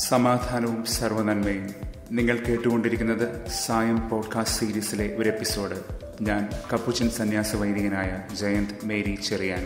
സമാധാനവും സർവനന്മയും നിങ്ങൾ കേട്ടുകൊണ്ടിരിക്കുന്നത് സായം പോഡ്കാസ്റ്റ് സീരീസിലെ ഒരു എപ്പിസോഡ് ഞാൻ കപ്പുച്ചൻ സന്യാസ വൈദികനായ ജയന്ത് മേരി ചെറിയാൻ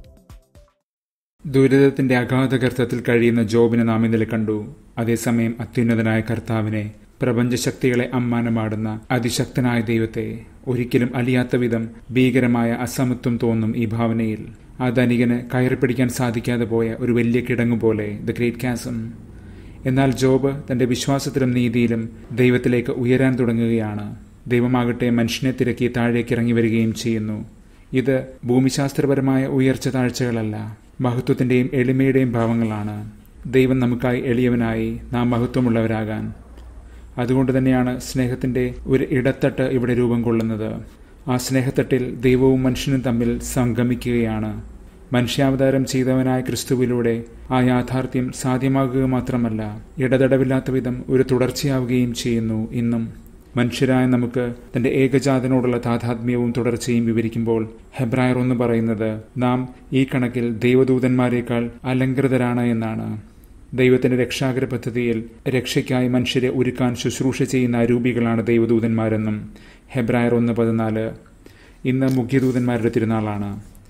ദുരിതത്തിന്റെ അഗാധഗർത്തത്തിൽ കഴിയുന്ന ജോബിനെ നാം ഇന്നലെ കണ്ടു അതേസമയം അത്യുന്നതനായ കർത്താവിനെ പ്രപഞ്ചശക്തികളെ അമ്മാനമാടുന്ന അതിശക്തനായ ദൈവത്തെ ഒരിക്കലും അലിയാത്ത വിധം ഭീകരമായ അസമത്വം തോന്നും ഈ ഭാവനയിൽ ആ ധനികന് കയറിപ്പിടിക്കാൻ സാധിക്കാതെ പോയ ഒരു വലിയ കിടങ്ങുപോലെ ദ ഗ്രേറ്റ് കാസം എന്നാൽ ജോബ് തന്റെ വിശ്വാസത്തിലും നീതിയിലും ദൈവത്തിലേക്ക് ഉയരാൻ തുടങ്ങുകയാണ് ദൈവമാകട്ടെ മനുഷ്യനെ തിരക്കി താഴേക്ക് ഇറങ്ങി വരികയും ചെയ്യുന്നു ഇത് ഭൂമിശാസ്ത്രപരമായ ഉയർച്ച താഴ്ചകളല്ല മഹത്വത്തിന്റെയും എളിമയുടെയും ഭാവങ്ങളാണ് ദൈവം നമുക്കായി എളിയവനായി നാം മഹത്വമുള്ളവരാകാൻ അതുകൊണ്ട് തന്നെയാണ് സ്നേഹത്തിന്റെ ഒരു ഇടത്തട്ട് ഇവിടെ രൂപം കൊള്ളുന്നത് ആ സ്നേഹത്തട്ടിൽ ദൈവവും മനുഷ്യനും തമ്മിൽ സംഗമിക്കുകയാണ് മനുഷ്യാവതാരം ചെയ്തവനായ ക്രിസ്തുവിലൂടെ ആ യാഥാർത്ഥ്യം സാധ്യമാകുക മാത്രമല്ല ഇടതടവില്ലാത്ത വിധം ഒരു തുടർച്ചയാവുകയും ചെയ്യുന്നു ഇന്നും മനുഷ്യരായ നമുക്ക് തന്റെ ഏകജാതനോടുള്ള താതാത്മ്യവും തുടർച്ചയും വിവരിക്കുമ്പോൾ ഹെബ്രായർ ഒന്ന് പറയുന്നത് നാം ഈ കണക്കിൽ ദൈവദൂതന്മാരെക്കാൾ അലങ്കൃതരാണ് എന്നാണ് ദൈവത്തിന്റെ രക്ഷാകര പദ്ധതിയിൽ രക്ഷയ്ക്കായി മനുഷ്യരെ ഒരുക്കാൻ ശുശ്രൂഷ ചെയ്യുന്ന അരൂപികളാണ് ദൈവദൂതന്മാരെന്നും ഹെബ്രായർ ഒന്ന് പതിനാല് ഇന്ന് മുഖ്യദൂതന്മാരുടെ തിരുനാളാണ്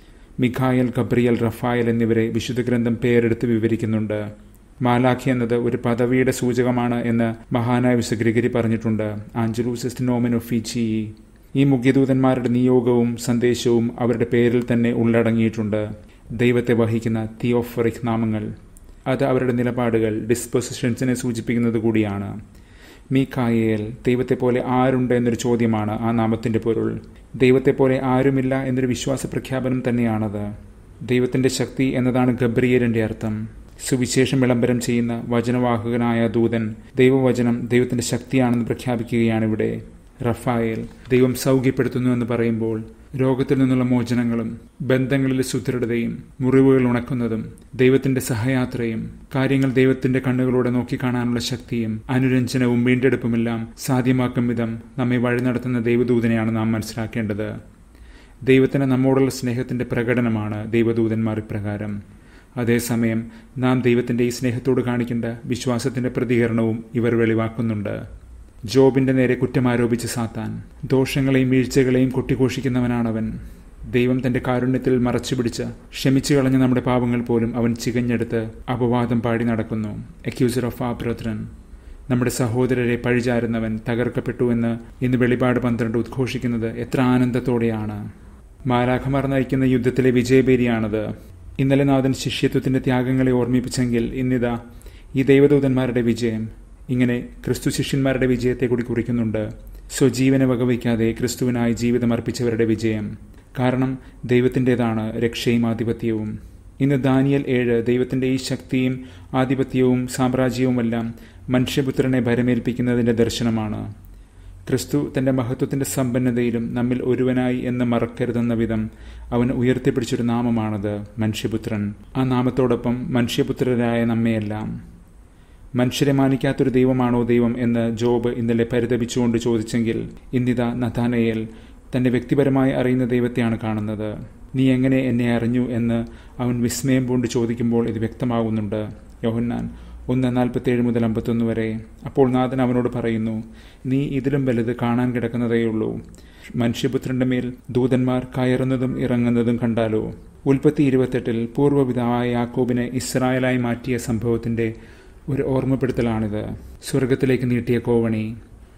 മിഖായൽ ഗബ്രിയൽ റഫായൽ എന്നിവരെ വിശുദ്ധ ഗ്രന്ഥം പേരെടുത്ത് വിവരിക്കുന്നുണ്ട് മാലാഖി എന്നത് ഒരു പദവിയുടെ സൂചകമാണ് എന്ന് മഹാനായ വിശുഗ്രിഗരി പറഞ്ഞിട്ടുണ്ട് ആഞ്ചലൂസിസ്റ്റ് നോമൻ ഒഫീച്ചി ഈ മുഖ്യദൂതന്മാരുടെ നിയോഗവും സന്ദേശവും അവരുടെ പേരിൽ തന്നെ ഉള്ളടങ്ങിയിട്ടുണ്ട് ദൈവത്തെ വഹിക്കുന്ന തിയോഫറിക് നാമങ്ങൾ അത് അവരുടെ നിലപാടുകൾ ഡിസ്പൊസിഷൻസിനെ സൂചിപ്പിക്കുന്നത് കൂടിയാണ് മീക്കായേൽ ദൈവത്തെ പോലെ ആരുണ്ട് എന്നൊരു ചോദ്യമാണ് ആ നാമത്തിന്റെ പൊരുൾ ദൈവത്തെ പോലെ ആരുമില്ല എന്നൊരു വിശ്വാസ പ്രഖ്യാപനം തന്നെയാണത് ദൈവത്തിന്റെ ശക്തി എന്നതാണ് ഗബ്രിയേലിന്റെ അർത്ഥം സുവിശേഷം വിളംബരം ചെയ്യുന്ന വചനവാഹകനായ ദൂതൻ ദൈവവചനം ദൈവത്തിന്റെ ശക്തിയാണെന്ന് പ്രഖ്യാപിക്കുകയാണ് ഇവിടെ റഫായേൽ ദൈവം സൗഖ്യപ്പെടുത്തുന്നു എന്ന് പറയുമ്പോൾ രോഗത്തിൽ നിന്നുള്ള മോചനങ്ങളും ബന്ധങ്ങളിലെ സുദൃഢതയും മുറിവുകൾ ഉണക്കുന്നതും ദൈവത്തിന്റെ സഹയാത്രയും കാര്യങ്ങൾ ദൈവത്തിന്റെ കണ്ണുകളോടെ നോക്കിക്കാണാനുള്ള ശക്തിയും അനുരഞ്ജനവും വീണ്ടെടുപ്പുമെല്ലാം സാധ്യമാക്കും വിധം നമ്മെ വഴി നടത്തുന്ന ദൈവദൂതനെയാണ് നാം മനസ്സിലാക്കേണ്ടത് ദൈവത്തിന് നമ്മോടുള്ള സ്നേഹത്തിന്റെ പ്രകടനമാണ് ദൈവദൂതന്മാർ ഇപ്രകാരം അതേസമയം നാം ദൈവത്തിന്റെ ഈ സ്നേഹത്തോട് കാണിക്കേണ്ട വിശ്വാസത്തിന്റെ പ്രതികരണവും ഇവർ വെളിവാക്കുന്നുണ്ട് ജോബിന്റെ നേരെ കുറ്റമാരോപിച്ച സാത്താൻ ദോഷങ്ങളെയും വീഴ്ചകളെയും കൊട്ടിഘോഷിക്കുന്നവനാണവൻ ദൈവം തന്റെ കാരുണ്യത്തിൽ മറച്ചുപിടിച്ച ക്ഷമിച്ചു കളഞ്ഞ നമ്മുടെ പാപങ്ങൾ പോലും അവൻ ചികഞ്ഞെടുത്ത് അപവാദം പാടി നടക്കുന്നു അക്യൂസർ ഓഫ് ആ ബ്രദ്രൻ നമ്മുടെ സഹോദരരെ പഴിചാരുന്നവൻ തകർക്കപ്പെട്ടു എന്ന് ഇന്ന് വെളിപാട് പന്ത്രണ്ട് ഉദ്ഘോഷിക്കുന്നത് എത്ര ആനന്ദത്തോടെയാണ് മാലാഖമാർ നയിക്കുന്ന യുദ്ധത്തിലെ വിജയപേരിയാണത് ഇന്നലെ നാഥൻ ശിഷ്യത്വത്തിന്റെ ത്യാഗങ്ങളെ ഓർമ്മിപ്പിച്ചെങ്കിൽ ഇന്നിതാ ഈ ദൈവദൂതന്മാരുടെ വിജയം ഇങ്ങനെ ക്രിസ്തു ശിഷ്യന്മാരുടെ വിജയത്തെ കൂടി കുറിക്കുന്നുണ്ട് സ്വജീവനെ വകവയ്ക്കാതെ ക്രിസ്തുവിനായി ജീവിതം അർപ്പിച്ചവരുടെ വിജയം കാരണം ദൈവത്തിൻ്റെതാണ് രക്ഷയും ആധിപത്യവും ഇന്ന് ദാനിയൽ ഏഴ് ദൈവത്തിന്റെ ഈ ശക്തിയും ആധിപത്യവും സാമ്രാജ്യവുമെല്ലാം മനുഷ്യപുത്രനെ ഭരമേൽപ്പിക്കുന്നതിന്റെ ദർശനമാണ് ക്രിസ്തു തന്റെ മഹത്വത്തിന്റെ സമ്പന്നതയിലും നമ്മിൽ ഒരുവനായി എന്ന് മറക്കരുതെന്ന വിധം അവൻ ഉയർത്തിപ്പിടിച്ചൊരു നാമമാണത് മനുഷ്യപുത്രൻ ആ നാമത്തോടൊപ്പം മനുഷ്യപുത്രരായ നമ്മയെല്ലാം മനുഷ്യരെ മാനിക്കാത്തൊരു ദൈവമാണോ ദൈവം എന്ന് ജോബ് ഇന്നലെ പരിതപിച്ചുകൊണ്ട് ചോദിച്ചെങ്കിൽ ഇന്നിത നഥാനയേൽ തന്റെ വ്യക്തിപരമായി അറിയുന്ന ദൈവത്തെയാണ് കാണുന്നത് നീ എങ്ങനെ എന്നെ അറിഞ്ഞു എന്ന് അവൻ വിസ്മയം പൂണ്ട് ചോദിക്കുമ്പോൾ ഇത് വ്യക്തമാകുന്നുണ്ട് യോഹന്നാൻ ഒന്ന് നാൽപ്പത്തേഴ് മുതൽ അമ്പത്തൊന്ന് വരെ അപ്പോൾ നാഥൻ അവനോട് പറയുന്നു നീ ഇതിലും വലുത് കാണാൻ കിടക്കുന്നതേയുള്ളൂ മനുഷ്യപുത്രന്റെ മേൽ ദൂതന്മാർ കയറുന്നതും ഇറങ്ങുന്നതും കണ്ടാലോ ഉൽപ്പത്തി ഇരുപത്തെട്ടിൽ പൂർവ്വപിതാവായ യാക്കോബിനെ ഇസ്രായേലായി മാറ്റിയ സംഭവത്തിന്റെ ഒരു ഓർമ്മപ്പെടുത്തലാണിത് സ്വർഗത്തിലേക്ക് നീട്ടിയ കോവണി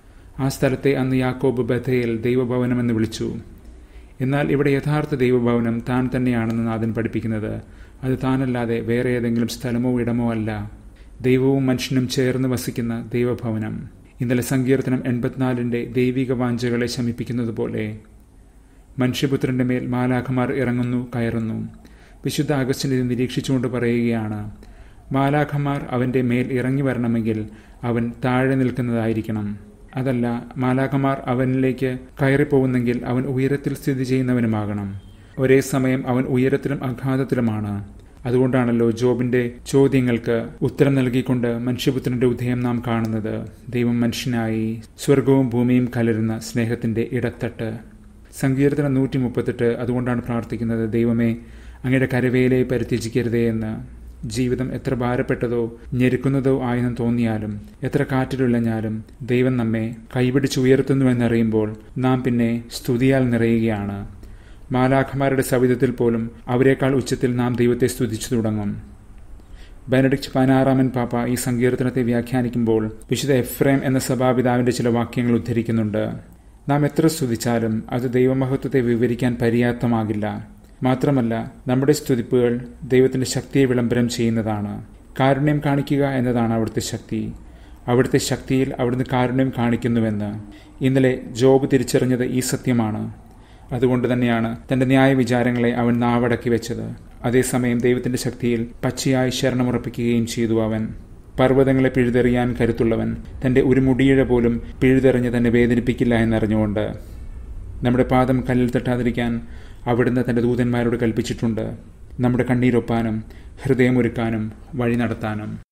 ആ സ്ഥലത്തെ അന്ന് യാക്കോബ് ബഥയിൽ ദൈവഭവനമെന്ന് വിളിച്ചു എന്നാൽ ഇവിടെ യഥാർത്ഥ ദൈവഭവനം താൻ തന്നെയാണെന്ന് നാഥൻ പഠിപ്പിക്കുന്നത് അത് താനല്ലാതെ വേറെ ഏതെങ്കിലും സ്ഥലമോ ഇടമോ അല്ല ദൈവവും മനുഷ്യനും ചേർന്ന് വസിക്കുന്ന ദൈവഭവനം ഇന്നലെ സങ്കീർത്തനം എൺപത്തിനാലിന്റെ ദൈവിക വാഞ്ചകളെ ശമിപ്പിക്കുന്നത് പോലെ മനുഷ്യപുത്രന്റെ മേൽ മാലാഖമാർ ഇറങ്ങുന്നു കയറുന്നു വിശുദ്ധ അഗസ്റ്റിൻ ഇത് നിരീക്ഷിച്ചുകൊണ്ട് പറയുകയാണ് മാലാഖമാർ അവന്റെ മേൽ ഇറങ്ങി വരണമെങ്കിൽ അവൻ താഴെ നിൽക്കുന്നതായിരിക്കണം അതല്ല മാലാഖമാർ അവനിലേക്ക് കയറിപ്പോകുന്നെങ്കിൽ അവൻ ഉയരത്തിൽ സ്ഥിതി ചെയ്യുന്നവനുമാകണം ഒരേ സമയം അവൻ ഉയരത്തിലും അഘാതത്തിലുമാണ് അതുകൊണ്ടാണല്ലോ ജോബിന്റെ ചോദ്യങ്ങൾക്ക് ഉത്തരം നൽകിക്കൊണ്ട് മനുഷ്യപുത്രന്റെ ഉദയം നാം കാണുന്നത് ദൈവം മനുഷ്യനായി സ്വർഗവും ഭൂമിയും കലരുന്ന സ്നേഹത്തിന്റെ ഇടത്തട്ട് സങ്കീർത്തനം നൂറ്റി മുപ്പത്തെട്ട് അതുകൊണ്ടാണ് പ്രാർത്ഥിക്കുന്നത് ദൈവമേ അങ്ങയുടെ കരവേലയെ പരിത്യജിക്കരുതേ എന്ന് ജീവിതം എത്ര ഭാരപ്പെട്ടതോ ഞെരുക്കുന്നതോ ആയെന്ന് തോന്നിയാലും എത്ര കാറ്റിലുള്ളഞ്ഞാലും ദൈവം നമ്മെ കൈപിടിച്ചുയർത്തുന്നുവെന്നറിയുമ്പോൾ നാം പിന്നെ സ്തുതിയാൽ നിറയുകയാണ് മാലാഖമാരുടെ സവിധത്തിൽ പോലും അവരെക്കാൾ ഉച്ചത്തിൽ നാം ദൈവത്തെ സ്തുതിച്ചു തുടങ്ങും ബെനഡിക്ട് പതിനാറാമൻ പാപ്പ ഈ സങ്കീർത്തനത്തെ വ്യാഖ്യാനിക്കുമ്പോൾ വിശുദ്ധ എഫ്രേം എന്ന സഭാപിതാവിന്റെ ചില വാക്യങ്ങൾ ഉദ്ധരിക്കുന്നുണ്ട് നാം എത്ര സ്തുതിച്ചാലും അത് ദൈവമഹത്വത്തെ വിവരിക്കാൻ പര്യാപ്തമാകില്ല മാത്രമല്ല നമ്മുടെ സ്തുതിപ്പുകൾ ദൈവത്തിന്റെ ശക്തിയെ വിളംബരം ചെയ്യുന്നതാണ് കാരുണ്യം കാണിക്കുക എന്നതാണ് അവിടുത്തെ ശക്തി അവിടുത്തെ ശക്തിയിൽ അവിടുന്ന് കാരുണ്യം കാണിക്കുന്നുവെന്ന് ഇന്നലെ ജോബ് തിരിച്ചറിഞ്ഞത് ഈ സത്യമാണ് അതുകൊണ്ട് തന്നെയാണ് തന്റെ ന്യായ വിചാരങ്ങളെ അവൻ നാവടക്കി വെച്ചത് അതേസമയം ദൈവത്തിന്റെ ശക്തിയിൽ പച്ചയായി ശരണമുറപ്പിക്കുകയും ചെയ്തു അവൻ പർവ്വതങ്ങളെ പിഴുതെറിയാൻ കരുത്തുള്ളവൻ തന്റെ ഒരു മുടിയിഴ പോലും പിഴുതെറിഞ്ഞ് തന്നെ വേദനിപ്പിക്കില്ല എന്നറിഞ്ഞുകൊണ്ട് നമ്മുടെ പാദം കല്ലിൽ തട്ടാതിരിക്കാൻ അവിടുന്ന് തന്റെ ദൂതന്മാരോട് കൽപ്പിച്ചിട്ടുണ്ട് നമ്മുടെ കണ്ണീരൊപ്പാനും ഹൃദയമൊരുക്കാനും വഴി നടത്താനും